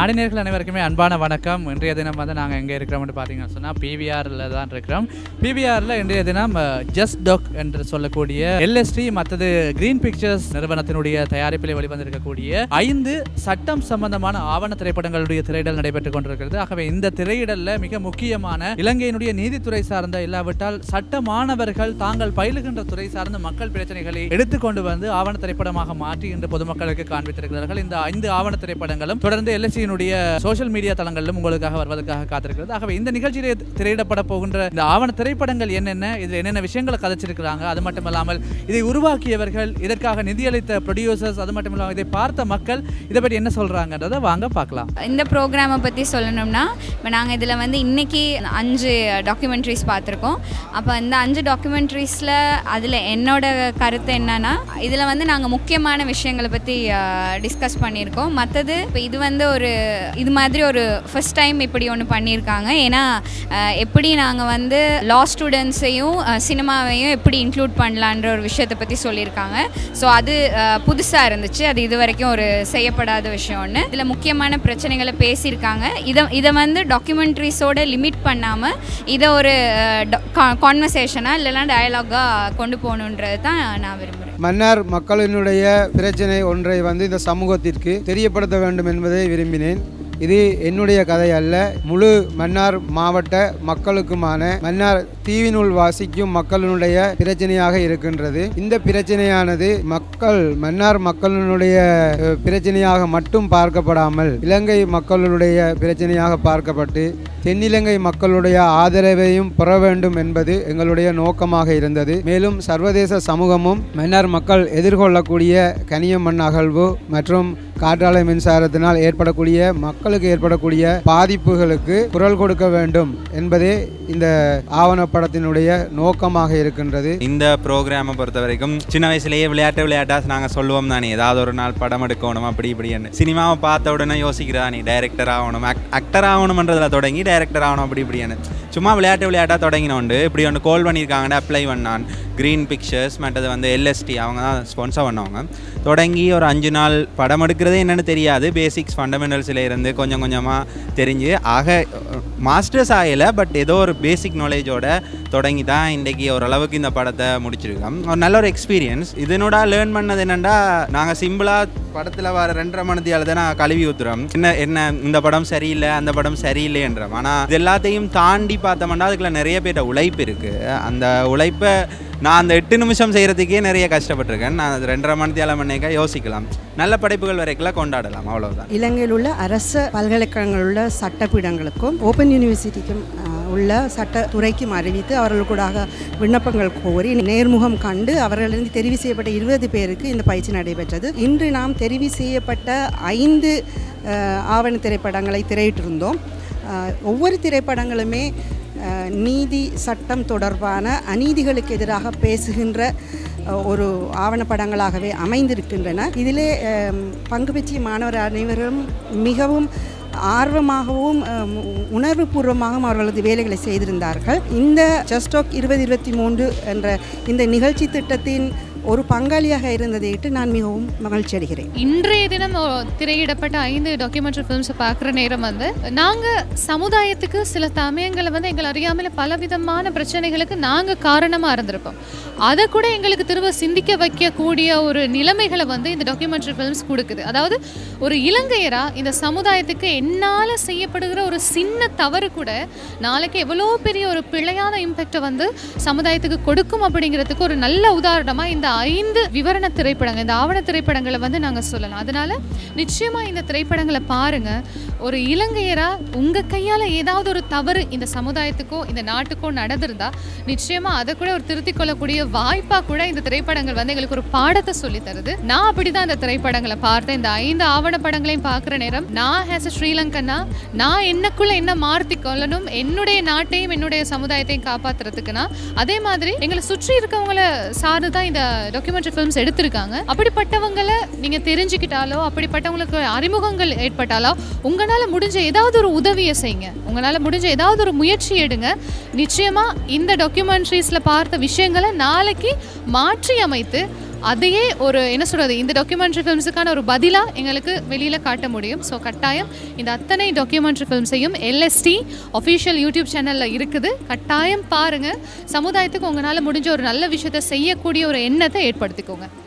நாடினர்கள் அனைவருக்குமே அன்பான வணக்கம் இன்றைய தினம் வந்து நாங்கள் எங்கே இருக்கிறோம்னு பார்த்தீங்கன்னு சொன்னால் பிவிஆரில் தான் இருக்கிறோம் பிவிஆரில் இன்றைய தினம் ஜஸ்ட் டாக் என்று சொல்லக்கூடிய எல்எஸ்டி மற்றது கிரீன் பிக்சர்ஸ் நிறுவனத்தினுடைய தயாரிப்பில் வெளிவந்திருக்கக்கூடிய ஐந்து சட்டம் சம்பந்தமான ஆவண திரைப்படங்களுடைய திரையிடல் நடைபெற்றுக் கொண்டிருக்கிறது ஆகவே இந்த திரையிடலில் மிக முக்கியமான இலங்கையினுடைய நீதித்துறை சார்ந்த இல்லாவிட்டால் சட்ட மாணவர்கள் தாங்கள் பயிலுகின்ற துறை சார்ந்த மக்கள் பிரச்சனைகளை எடுத்துக்கொண்டு வந்து ஆவண திரைப்படமாக மாற்றி இன்று பொதுமக்களுக்கு காண்பித்திருக்கிறார்கள் இந்த ஐந்து ஆவண திரைப்படங்களும் தொடர்ந்து எல்எஸ்சியினுடைய சோஷியல் மீடியா தளங்களிலும் உங்களுக்காக வருவதற்காக காத்திருக்கிறது ஆகவே இந்த நிகழ்ச்சியிலே திரையிடப்பட போகின்ற இந்த ஆவண திரைப்படங்கள் என்னென்ன இதில் என்னென்ன விஷயங்களை கதைச்சிருக்கிறாங்க அது மட்டும் இல்லாமல் இதை உருவாக்கியவர்கள் இதற்காக நிதியளித்த ப்ரொடியூசர்ஸ் அது மட்டும் இல்லாமல் இதை பார்த்த மக்கள் இதை பற்றி என்ன சொல்றாங்கன்றதை வாங்க பார்க்கலாம் இந்த ப்ரோக்ராமை பற்றி சொல்லணும்னா இப்போ நாங்கள் இதில் வந்து இன்னைக்கு அஞ்சு டாக்குமெண்ட்ரிஸ் பார்த்துருக்கோம் அப்போ இந்த அஞ்சு டாக்குமெண்ட்ரிஸில் அதில் என்னோட கருத்து என்னன்னா இதில் வந்து நாங்கள் முக்கியமான விஷயங்களை பற்றி டிஸ்கஸ் பண்ணியிருக்கோம் மற்றது இப்போ இது வந்து ஒரு இது மாதிரி ஒரு ஃபர்ஸ்ட் டைம் இப்படி ஒன்று பண்ணியிருக்காங்க ஏன்னா அஹ், எப்படி நாங்கள் வந்து லா ஸ்டூடெண்ட்ஸையும் சினிமாவையும் எப்படி இன்க்ளூட் பண்ணலான்ற ஒரு விஷயத்தை பற்றி சொல்லியிருக்காங்க ஸோ அது புதுசாக இருந்துச்சு அது இது வரைக்கும் ஒரு செய்யப்படாத விஷயம் ஒன்று இதில் முக்கியமான பிரச்சனைகளை பேசியிருக்காங்க இதை இதை வந்து டாக்குமெண்ட்ரிஸோட லிமிட் பண்ணாமல் இதை ஒரு கான்வர்சேஷனாக இல்லைன்னா டயலாகாக கொண்டு போகணுன்றது தான் நான் விரும்புகிறேன் மன்னார் மக்களினுடைய பிரச்சனை ஒன்றை வந்து இந்த சமூகத்திற்கு தெரியப்படுத்த வேண்டும் என்பதை விரும்பினேன் இது என்னுடைய கதை அல்ல முழு மன்னார் மாவட்ட மக்களுக்குமான மன்னார் தீவினுள் வாசிக்கும் மக்களினுடைய பிரச்சனையாக இருக்கின்றது இந்த பிரச்சனையானது மக்கள் மன்னார் மக்களினுடைய அஹ், பிரச்சனையாக மட்டும் பார்க்கப்படாமல் இலங்கை மக்களுடைய பிரச்சனையாக பார்க்கப்பட்டு தென்னிலங்கை மக்களுடைய ஆதரவையும் பெற வேண்டும் என்பது எங்களுடைய நோக்கமாக இருந்தது மேலும் சர்வதேச சமூகமும் மன்னார் மக்கள் எதிர்கொள்ளக்கூடிய கனிய மண் அகழ்வு மற்றும் காற்றாலை மின்சாரத்தினால் ஏற்படக்கூடிய மக்களுக்கு ஏற்படக்கூடிய பாதிப்புகளுக்கு குரல் கொடுக்க வேண்டும் என்பதே இந்த ஆவணப்படத்தினுடைய நோக்கமாக இருக்கின்றது இந்த ப்ரோக்ராமை பொறுத்த வரைக்கும் சின்ன வயசுலேயே விளையாட்டு விளையாட்டாக நாங்கள் சொல்லுவோம் தானே ஏதாவது ஒரு நாள் படம் எடுக்கணும் அப்படி இப்படின்னு சினிமாவை பார்த்த உடனே யோசிக்கிறதா நீ டைரக்டர் ஆகணும் ஆக்டர் ஆகணுமன்றதில் தொடங்கி டைரக்டர் ஆகணும் அப்படி இப்படின்னு சும்மா விளையாட்டு விளையாட்டாக தொடங்கினோண்டு இப்படி ஒன்று கால் பண்ணியிருக்காங்கன்னு அப்ளை பண்ணான் க்ரீன் பிக்சர்ஸ் மற்றது வந்து எல்எஸ்டி அவங்க தான் ஸ்பான்சர் பண்ணவங்க தொடங்கி ஒரு அஞ்சு நாள் படம் எடுக்கிறதே என்னென்னு தெரியாது பேசிக்ஸ் ஃபண்டமெண்டல்ஸில் இருந்து கொஞ்சம் கொஞ்சமாக தெரிஞ்சு ஆக மாஸ்டர்ஸ் ஆகலை பட் ஏதோ ஒரு பேசிக் நாலேஜோட தொடங்கி தான் இன்றைக்கி ஓரளவுக்கு இந்த படத்தை முடிச்சிருக்கோம் ஒரு நல்ல ஒரு எக்ஸ்பீரியன்ஸ் இதனோட லேர்ன் பண்ணது என்னென்னா நாங்கள் சிம்பிளாக படத்தில் வர ரெண்டரை மணத்தியால் தான் நான் கழுவி ஊற்றுறோம் என்ன என்ன இந்த படம் சரியில்லை அந்த படம் சரியில்லைன்றோம் ஆனால் இது எல்லாத்தையும் தாண்டி பார்த்தோம்னா அதுக்குள்ள நிறைய பேர்ட்ட உழைப்பு இருக்குது அந்த உழைப்பை நான் அந்த எட்டு நிமிஷம் செய்கிறதுக்கே நிறைய கஷ்டப்பட்டிருக்கேன் நான் அது ரெண்டரை மணத்தியால மணிக்க யோசிக்கலாம் நல்ல படைப்புகள் வரைக்கும் கொண்டாடலாம் அவ்வளவுதான் இலங்கையில் உள்ள அரசு பல்கலைக்கழகங்கள் உள்ள சட்டப்பீடங்களுக்கும் ஓப்பன் யூனிவர்சிட்டிக்கும் அஹ், உள்ள சட்டத்துறைக்கும் அறிவித்து அவர்களுக்கூடாக விண்ணப்பங்கள் கோரி நேர்முகம் கண்டு அவர்களிருந்து தெரிவு செய்யப்பட்ட இருபது பேருக்கு இந்த பயிற்சி நடைபெற்றது இன்று நாம் தெரிவு செய்யப்பட்ட ஐந்து அஹ், ஆவண திரைப்படங்களை திரையிட்டிருந்தோம் அஹ், ஒவ்வொரு திரைப்படங்களுமே அஹ், நீதி சட்டம் தொடர்பான அநீதிகளுக்கு எதிராக பேசுகின்ற அஹ், ஒரு ஆவணப்படங்களாகவே அமைந்திருக்கின்றன இதிலே அஹ், பங்கு பெற்றிய மாணவர் அனைவரும் மிகவும் ஆர்வமாகவும் அஹ், உணர்வுபூர்வமாகவும் அவர்களது வேலைகளை செய்திருந்தார்கள் இந்த ஜஸ்டாக் இருபது இருபத்தி மூன்று என்ற இந்த நிகழ்ச்சி திட்டத்தின் ஒரு பங்காளியாக இருந்ததையிட்டு நான் மிகவும் மகிழ்ச்சி அடைகிறேன் இன்றைய தினம் ஓ, திரையிடப்பட்ட ஐந்து டாக்குமெண்ட்ரி ஃபிலிம்ஸை பார்க்குற நேரம் வந்து நாங்கள் சமுதாயத்துக்கு சில சமயங்களை வந்து எங்களை அறியாமல் பலவிதமான பிரச்சனைகளுக்கு நாங்கள் காரணமாக இருந்திருப்போம் அதை கூட எங்களுக்கு திரும்ப சிந்திக்க வைக்கக்கூடிய ஒரு நிலைமைகளை வந்து இந்த டாக்குமெண்ட்ரி ஃபிலிம்ஸ் கொடுக்குது அதாவது ஒரு இலங்கையரா இந்த சமுதாயத்துக்கு என்னால் செய்யப்படுகிற ஒரு சின்ன தவறு கூட நாளைக்கு எவ்வளோ பெரிய ஒரு பிழையான இம்பேக்டை வந்து சமுதாயத்துக்கு கொடுக்கும் அப்படிங்கிறதுக்கு ஒரு நல்ல உதாரணமாக இந்த ஐந்து விவரண திரைப்படங்கள் இந்த ஆவண திரைப்படங்களை வந்து நாங்கள் சொல்லலாம் அதனால நிச்சயமாக இந்த திரைப்படங்களை பாருங்க ஒரு இலங்கையரா உங்கள் கையால் ஏதாவது ஒரு தவறு இந்த சமுதாயத்துக்கோ இந்த நாட்டுக்கோ நடந்திருந்தா நிச்சயமாக அதை கூட ஒரு திருத்திக் கொள்ளக்கூடிய வாய்ப்பாக கூட இந்த திரைப்படங்கள் வந்து எங்களுக்கு ஒரு பாடத்தை சொல்லி தருது நான் அப்படிதான் இந்த திரைப்படங்களை பார்த்தேன் இந்த ஐந்து ஆவண படங்களையும் பார்க்குற நேரம் நான் ஹேஸ் அ ஸ்ரீலங்கனா நான் என்னக்குள்ள என்ன மாற்றி கொள்ளணும் என்னுடைய நாட்டையும் என்னுடைய சமுதாயத்தையும் காப்பாத்துறதுக்குன்னா அதே மாதிரி எங்களை சுற்றி இருக்கவங்கள சார்ந்து தான் இந்த டாக்குமெண்ட்ரி ஃபிலிம்ஸ் எடுத்திருக்காங்க அப்படிப்பட்டவங்களை நீங்க தெரிஞ்சுக்கிட்டாலோ அப்படிப்பட்டவங்களுக்கு அறிமுகங்கள் ஏற்பட்டாலோ உங்களால முடிஞ்ச ஏதாவது ஒரு உதவியை செய்யுங்க உங்களால முடிஞ்ச ஏதாவது ஒரு முயற்சி எடுங்க நிச்சயமா இந்த டாக்குமெண்ட்ரிஸ்ல பார்த்த விஷயங்களை நாளைக்கு மாற்றி அமைத்து அதையே ஒரு என்ன சொல்கிறது இந்த டாக்குமெண்ட்ரி ஃபிலிம்ஸுக்கான ஒரு பதிலாக எங்களுக்கு வெளியில் காட்ட முடியும் ஸோ கட்டாயம் இந்த அத்தனை டாக்குமெண்ட்ரி ஃபிலிம்ஸையும் எல்எஸ்டி ஒஃபிஷியல் யூடியூப் சேனலில் இருக்குது கட்டாயம் பாருங்கள் சமுதாயத்துக்கு உங்களால் முடிஞ்ச ஒரு நல்ல விஷயத்தை செய்யக்கூடிய ஒரு எண்ணத்தை ஏற்படுத்திக்கோங்க